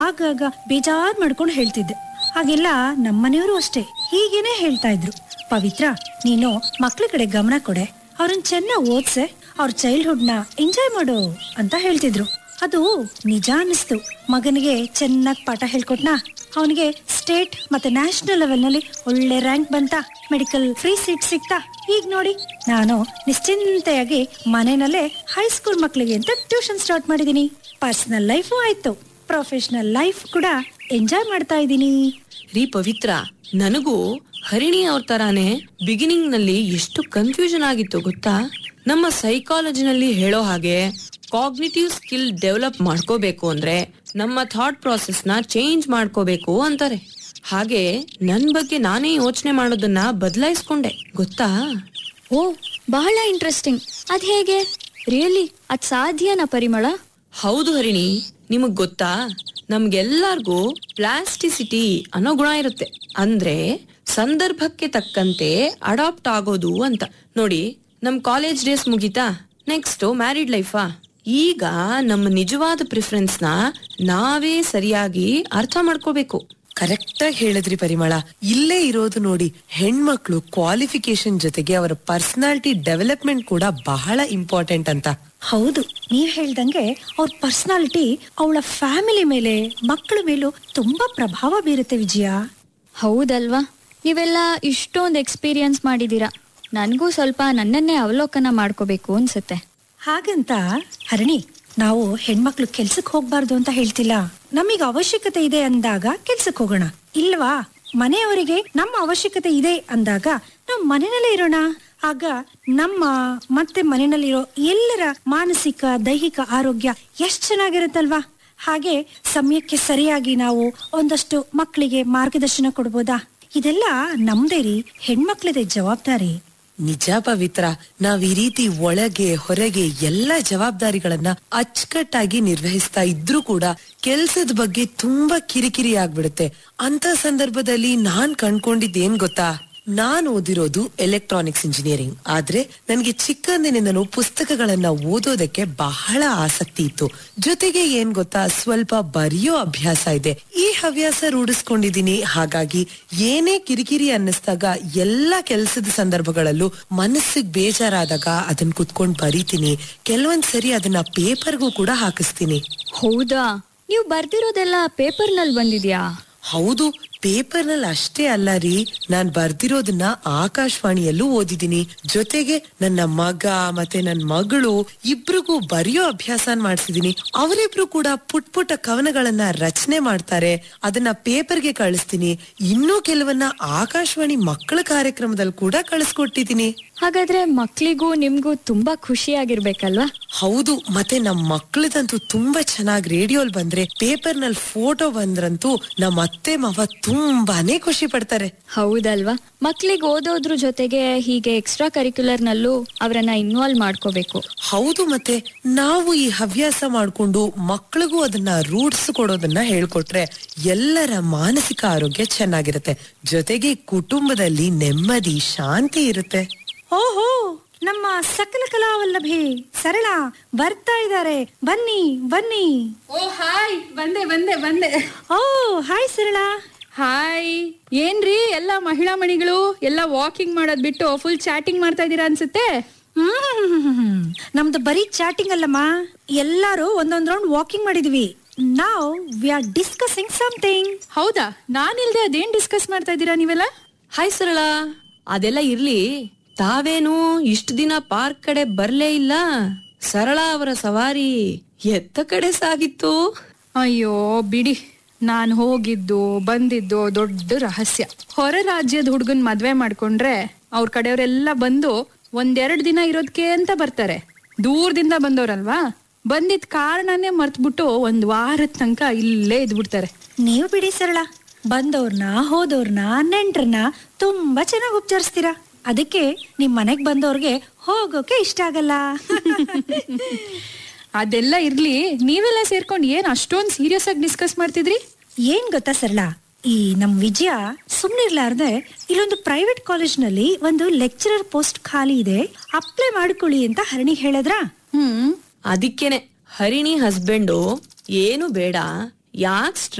ಆಗಾಗ ಬೇಜಾರ್ ಮಾಡ್ಕೊಂಡು ಹೇಳ್ತಿದ್ದೆ ಹಾಗೆಲ್ಲ ನಮ್ಮನೆಯವರು ಅಷ್ಟೇ ಹೀಗೇನೆ ಹೇಳ್ತಾ ಇದ್ರು ಪವಿತ್ರ ನೀನು ಮಕ್ಳ ಕಡೆ ಗಮನ ಕೊಡೆ ಅವ್ರನ್ನ ಚೆನ್ನಾಗ್ ಓದ್ಸೆ ಅವ್ರ ಚೈಲ್ಡ್ಹುಡ್ ನ ಎಂಜಾಯ್ ಮಾಡು ಅಂತ ಹೇಳ್ತಿದ್ರು ಅದು ನಿಜ ಅನ್ನಿಸ್ತು ಮಗನಿಗೆ ಚೆನ್ನಾಗಿ ಪಾಠ ಹೇಳ್ಕೊಟ್ನಾ ಅವನಿಗೆ ಸ್ಟೇಟ್ ಮತ್ತೆ ನ್ಯಾಷನಲ್ ಲೆವೆಲ್ ನಲ್ಲಿ ಒಳ್ಳೆ ರ್ಯಾಂಕ್ ಬಂತ ಮೆಡಿಕಲ್ ಫ್ರೀ ಸೀಟ್ ಸಿಕ್ತಾ ಈಗ ನೋಡಿ ನಾನು ನಿಶ್ಚಿಂತೆಯಾಗಿ ಮನೆಯಲ್ಲೇ ಹೈಸ್ಕೂಲ್ ಮಕ್ಕಳಿಗೆ ಅಂತ ಟ್ಯೂಷನ್ ಸ್ಟಾರ್ಟ್ ಮಾಡಿದೀನಿ ಪರ್ಸನಲ್ ಲೈಫು ಆಯ್ತು ಪ್ರೊಫೆಷನಲ್ ಲೈಫ್ ಕೂಡ ಎಂಜಾಯ್ ಮಾಡ್ತಾ ಇದ್ದೀನಿ ರೀ ಪವಿತ್ರ ನನಗೂ ಹರಿಣಿ ಅವ್ರ ತರಾನೇ ಬಿಗಿನಿಂಗ್ ನಲ್ಲಿ ಎಷ್ಟು ಕನ್ಫ್ಯೂಷನ್ ಆಗಿತ್ತು ಗೊತ್ತಾ ನಮ್ಮ ಸೈಕಾಲಜಿನಲ್ಲಿ ಹೇಳೋ ಹಾಗೆ ಕಾಗ್ನಿಟಿವ್ ಸ್ಕಿಲ್ ಡೆವಲಪ್ ಮಾಡ್ಕೋಬೇಕು ಅಂದ್ರೆ ನಮ್ಮ ಥಾಟ್ ಪ್ರಾಸೆಸ್ ನ ಚೇಂಜ್ ಮಾಡ್ಕೋಬೇಕು ಅಂತಾರೆ ಹಾಗೆ ನನ್ ಬಗ್ಗೆ ನಾನೇ ಯೋಚನೆ ಮಾಡೋದನ್ನ ಬದಲಾಯಿಸ್ಕೊಂಡೆ ಗೊತ್ತಾ ಓ ಬಹಳ ಇಂಟ್ರೆಸ್ಟಿಂಗ್ ಅದ್ ಹೇಗೆ ರಿಯಲಿ ಅದ್ ಸಾಧ್ಯನಾ ಪರಿಮಳ ಹೌದು ಹರಿಣಿ ನಿಮಗ್ ಗೊತ್ತಾ ನಮ್ಗೆಲ್ಲಾರ್ಗೂ ಪ್ಲಾಸ್ಟಿಸಿಟಿ ಅನ್ನೋ ಗುಣ ಇರುತ್ತೆ ಅಂದ್ರೆ ಸಂದರ್ಭಕ್ಕೆ ತಕ್ಕಂತೆ ಅಡಾಪ್ಟ್ ಆಗೋದು ಅಂತ ನೋಡಿ ನಮ್ ಕಾಲೇಜ್ ಡೇಸ್ ಮುಗೀತಾ ನೆಕ್ಸ್ಟ್ ಮ್ಯಾರಿಡ್ ಲೈಫಾ ಈಗ ನಮ್ಮ ನಿಜವಾದ ಪ್ರಿಫರೆನ್ಸ್ ನ ನಾವೇ ಸರಿಯಾಗಿ ಅರ್ಥ ಮಾಡ್ಕೋಬೇಕು ಕರೆಕ್ಟ್ ಆಗಿ ಹೇಳಿದ್ರಿ ಪರಿಮಳ ಇಲ್ಲೇ ಇರೋದು ನೋಡಿ ಹೆಣ್ಮಕ್ಳು ಕ್ವಾಲಿಫಿಕೇಶನ್ ಜೊತೆಗೆ ಅವರ ಪರ್ಸನಾಲಿಟಿ ಡೆವಲಪ್ಮೆಂಟ್ ಕೂಡ ಬಹಳ ಇಂಪಾರ್ಟೆಂಟ್ ಅಂತ ಹೌದು ನೀವ್ ಹೇಳ್ದಂಗೆ ಅವ್ರ ಪರ್ಸನಾಲಿಟಿ ಅವಳ ಫ್ಯಾಮಿಲಿ ಮೇಲೆ ಮಕ್ಕಳ ಮೇಲೂ ತುಂಬಾ ಪ್ರಭಾವ ಬೀರುತ್ತೆ ವಿಜಯ ಹೌದಲ್ವಾ ನೀವೆಲ್ಲ ಇಷ್ಟೊಂದು ಎಕ್ಸ್ಪೀರಿಯನ್ಸ್ ಮಾಡಿದೀರಾ ನನಗೂ ಸ್ವಲ್ಪ ನನ್ನನ್ನೇ ಅವಲೋಕನ ಮಾಡ್ಕೋಬೇಕು ಅನ್ಸುತ್ತೆ ಹಾಗಂತ ಹರಣಿ ನಾವು ಹೆಣ್ಮಕ್ಳು ಕೆಲ್ಸಕ್ ಹೋಗ್ಬಾರ್ದು ಅಂತ ಹೇಳ್ತಿಲ್ಲ ನಮಗ್ ಅವಶ್ಯಕತೆ ಇದೆ ಅಂದಾಗ ಕೆಲ್ಸಕ್ ಹೋಗೋಣ ಇಲ್ವಾ ಮನೆಯವರಿಗೆ ನಮ್ಮ ಅವಶ್ಯಕತೆ ಇದೆ ಅಂದಾಗ ನಾವು ಮನೆಯಲ್ಲೇ ಇರೋಣ ಆಗ ನಮ್ಮ ಮತ್ತೆ ಮನೆಯಲ್ಲಿರೋ ಎಲ್ಲರ ಮಾನಸಿಕ ದೈಹಿಕ ಆರೋಗ್ಯ ಎಷ್ಟ್ ಚೆನ್ನಾಗಿರುತ್ತಲ್ವಾ ಹಾಗೆ ಸಮಯಕ್ಕೆ ಸರಿಯಾಗಿ ನಾವು ಒಂದಷ್ಟು ಮಕ್ಕಳಿಗೆ ಮಾರ್ಗದರ್ಶನ ಕೊಡ್ಬೋದಾ ಇದೆಲ್ಲ ನಮ್ದೇ ರೀ ಹೆಣ್ಮಕ್ಳದೇ ಜವಾಬ್ದಾರಿ ನಿಜ ಪವಿತ್ರ ನಾವ್ ಈ ರೀತಿ ಒಳಗೆ ಹೊರಗೆ ಎಲ್ಲ ಜವಾಬ್ದಾರಿಗಳನ್ನ ಅಚ್ಚುಕಟ್ಟಾಗಿ ನಿರ್ವಹಿಸ್ತಾ ಇದ್ರೂ ಕೂಡ ಕೆಲ್ಸದ ಬಗ್ಗೆ ತುಂಬಾ ಕಿರಿಕಿರಿ ಆಗ್ಬಿಡುತ್ತೆ ಅಂತ ಸಂದರ್ಭದಲ್ಲಿ ನಾನ್ ಕಂಡ್ಕೊಂಡಿದ್ದೇನ್ ಗೊತ್ತಾ ನಾನ್ ಓದಿರೋದು ಎಲೆಕ್ಟ್ರಾನಿಕ್ಸ್ ಇಂಜಿನಿಯರಿಂಗ್ ಆದ್ರೆ ನನ್ಗೆ ಚಿಕ್ಕಂದಿನಿಂದನೂ ಪುಸ್ತಕಗಳನ್ನ ಓದೋದಕ್ಕೆ ಬಹಳ ಆಸಕ್ತಿ ಇತ್ತು ಜೊತೆಗೆ ಏನ್ ಗೊತ್ತಾ ಸ್ವಲ್ಪ ಬರೆಯೋ ಅಭ್ಯಾಸ ಇದೆ ಈ ಹವ್ಯಾಸ ರೂಢಿಸ್ಕೊಂಡಿದೀನಿ ಹಾಗಾಗಿ ಏನೇ ಕಿರಿಕಿರಿ ಅನ್ನಿಸ್ದಾಗ ಎಲ್ಲಾ ಕೆಲಸದ ಸಂದರ್ಭಗಳಲ್ಲೂ ಮನಸ್ಸಿಗೆ ಬೇಜಾರಾದಾಗ ಅದನ್ನ ಕುತ್ಕೊಂಡ್ ಬರೀತೀನಿ ಕೆಲವೊಂದ್ ಸರಿ ಅದನ್ನ ಪೇಪರ್ಗೂ ಕೂಡ ಹಾಕಿಸ್ತೀನಿ ಹೌದಾ ನೀವು ಬರ್ದಿರೋದೆಲ್ಲ ಪೇಪರ್ನಲ್ಲಿ ಬಂದಿದ್ಯಾ ಹೌದು ಪೇಪರ್ ನಲ್ಲಿ ಅಷ್ಟೇ ಅಲ್ಲ ರೀ ನಾನ್ ಬರ್ದಿರೋದನ್ನ ಆಕಾಶವಾಣಿಯಲ್ಲೂ ಓದಿದೀನಿ ಜೊತೆಗೆ ನನ್ನ ಮಗ ಮತ್ತೆ ನನ್ನ ಮಗಳು ಇಬ್ರಿಗೂ ಬರೆಯೋ ಅಭ್ಯಾಸ ಮಾಡ್ಸಿದೀನಿ ಅವರಿಬ್ರು ಕೂಡ ಪುಟ್ ಪುಟ್ಟ ಕವನಗಳನ್ನ ರಚನೆ ಮಾಡ್ತಾರೆ ಅದನ್ನ ಪೇಪರ್ಗೆ ಕಳಿಸ್ತೀನಿ ಇನ್ನೂ ಕೆಲವನ್ನ ಆಕಾಶವಾಣಿ ಮಕ್ಕಳ ಕಾರ್ಯಕ್ರಮದಲ್ಲಿ ಕೂಡ ಕಳಿಸ್ಕೊಟ್ಟಿದೀನಿ ಹಾಗಾದ್ರೆ ಮಕ್ಳಿಗೂ ನಿಮ್ಗೂ ತುಂಬಾ ಖುಷಿಯಾಗಿರ್ಬೇಕಲ್ವಾ ಹೌದು ಮತ್ತೆ ನಮ್ ಮಕ್ಕಳದಂತೂ ತುಂಬಾ ಚೆನ್ನಾಗಿ ರೇಡಿಯೋಲ್ ಬಂದ್ರೆ ಪೇಪರ್ ನಲ್ಲಿ ಫೋಟೋ ಬಂದ್ರಂತೂ ನಮ್ಮ ಅತ್ತೆ ಮಾವ ತುಂಬಾನೇ ಖುಷಿ ಪಡ್ತಾರೆ ಹೌದಲ್ವಾ ಮಕ್ಳಿಗೆ ಓದೋದ್ರ ಜೊತೆಗೆ ಹೀಗೆ ಎಕ್ಸ್ಟ್ರಾ ಕರಿಕ್ಯುಲರ್ ನಲ್ಲೂ ಅವರನ್ನ ಇನ್ವಾಲ್ವ್ ಮಾಡ್ಕೋಬೇಕು ಹೌದು ಮತ್ತೆ ನಾವು ಈ ಹವ್ಯಾಸ ಮಾಡ್ಕೊಂಡು ಮಕ್ಕಳಿಗೂ ಅದನ್ನ ರೂಢಿಸ್ಕೊಡೋದನ್ನ ಹೇಳ್ಕೊಟ್ರೆ ಎಲ್ಲರ ಮಾನಸಿಕ ಆರೋಗ್ಯ ಚೆನ್ನಾಗಿರುತ್ತೆ ಜೊತೆಗೆ ಕುಟುಂಬದಲ್ಲಿ ನೆಮ್ಮದಿ ಶಾಂತಿ ಇರುತ್ತೆ ಓಹೋ ನಮ್ಮ ಸಕಲ ಕಲಾವಲ್ಲಭೆ ಸರಳ ಬರ್ತಾ ಇದ್ದಾರೆ ಬನ್ನಿ ಬನ್ನಿ ಓ ಹಾಯ್ ಬಂದೆ ಬಂದೆ ಬಂದೆ ಓ ಹಾಯ್ ಸರಳ ಹಾಯ್ ಏನ್ರಿ ಎಲ್ಲ ಮಹಿಳಾ ಮಣಿಗಳು ಎಲ್ಲ ವಾಕಿಂಗ್ ಮಾಡೋದ್ ಬಿಟ್ಟು ಫುಲ್ ಚಾಟಿಂಗ್ ಮಾಡ್ತಾ ಇದೀರಾ ಅನ್ಸುತ್ತೆ ಹ್ಮ್ ನಮ್ದು ಬರೀ ಚಾಟಿಂಗ್ ಅಲ್ಲಮ್ಮ ಎಲ್ಲಾರು ಒಂದೊಂದ್ ರೌಂಡ್ ವಾಕಿಂಗ್ ಮಾಡಿದ್ವಿ ನಾವ್ ವಿ ಆರ್ ಡಿಸ್ಕಸಿಂಗ್ ಸಮಥಿಂಗ್ ಹೌದಾ ನಾನಿಲ್ದೆ ಅದೇನ್ ಡಿಸ್ಕಸ್ ಮಾಡ್ತಾ ಇದ್ದೀರಾ ನೀವೆಲ್ಲ ಹಾಯ್ ಸರಳ ಅದೆಲ್ಲ ಇರ್ಲಿ ತಾವೇನು ಇಷ್ಟ ದಿನ ಪಾರ್ಕ್ ಕಡೆ ಬರ್ಲೇ ಇಲ್ಲ ಸರಳ ಅವರ ಸವಾರಿ ಎತ್ತ ಕಡೆ ಸಾಗಿತ್ತು ಅಯ್ಯೋ ಬಿಡಿ ನಾನ್ ಹೋಗಿದ್ದು ಬಂದಿದ್ದು ದೊಡ್ಡ ರಹಸ್ಯ ಹೊರ ರಾಜ್ಯದ ಹುಡ್ಗನ್ ಮದ್ವೆ ಮಾಡ್ಕೊಂಡ್ರೆ ಅವ್ರ ಕಡೆಯವರೆಲ್ಲ ಬಂದು ಒಂದೆರಡು ದಿನ ಇರೋದಕ್ಕೆ ಅಂತ ಬರ್ತಾರೆ ದೂರದಿಂದ ಬಂದವ್ರಲ್ವಾ ಬಂದಿದ್ ಕಾರಣನೇ ಮರ್ತ್ಬಿಟ್ಟು ಒಂದ್ ವಾರದ ತನಕ ಇಲ್ಲೇ ಇದ್ಬಿಡ್ತಾರೆ ನೀವು ಬಿಡಿ ಸರಳ ಬಂದವ್ರನ್ನ ಹೋದವ್ರನ್ನ ನೆಂಟ್ರನ್ನ ತುಂಬಾ ಚೆನ್ನಾಗಿ ಉಪಚರಿಸ್ತೀರಾ ಅದಕ್ಕೆ ನಿಮ್ ಮನೆಗ್ ಬಂದವ್ರಿಗೆ ಹೋಗೋಕೆ ಇಷ್ಟ ಆಗಲ್ಲ ಅದೆಲ್ಲ ಇರ್ಲಿ ನೀವೆಲ್ಲ ಸೇರ್ಕೊಂಡು ಏನ್ ಅಷ್ಟೊಂದ್ ಸೀರಿಯಸ್ ಆಗಿ ಡಿಸ್ಕಸ್ ಮಾಡ್ತಿದ್ರಿ ಏನ್ ಗೊತ್ತಾ ಸರಳ ಈ ನಮ್ ವಿಜಯ ಸುಮ್ನಿರ್ಲಾರ್ದೆ ಇಲ್ಲೊಂದು ಪ್ರೈವೇಟ್ ಕಾಲೇಜ್ ನಲ್ಲಿ ಒಂದು ಲೆಕ್ಚರರ್ ಪೋಸ್ಟ್ ಖಾಲಿ ಇದೆ ಅಪ್ಲೈ ಮಾಡ್ಕೊಳ್ಳಿ ಅಂತ ಹರಣಿ ಹೇಳಿದ್ರಾ ಹ್ಮ್ ಅದಕ್ಕೇನೆ ಹರಿಣಿ ಹಸ್ಬೆಂಡು ಏನು ಬೇಡ ಯಾಕ್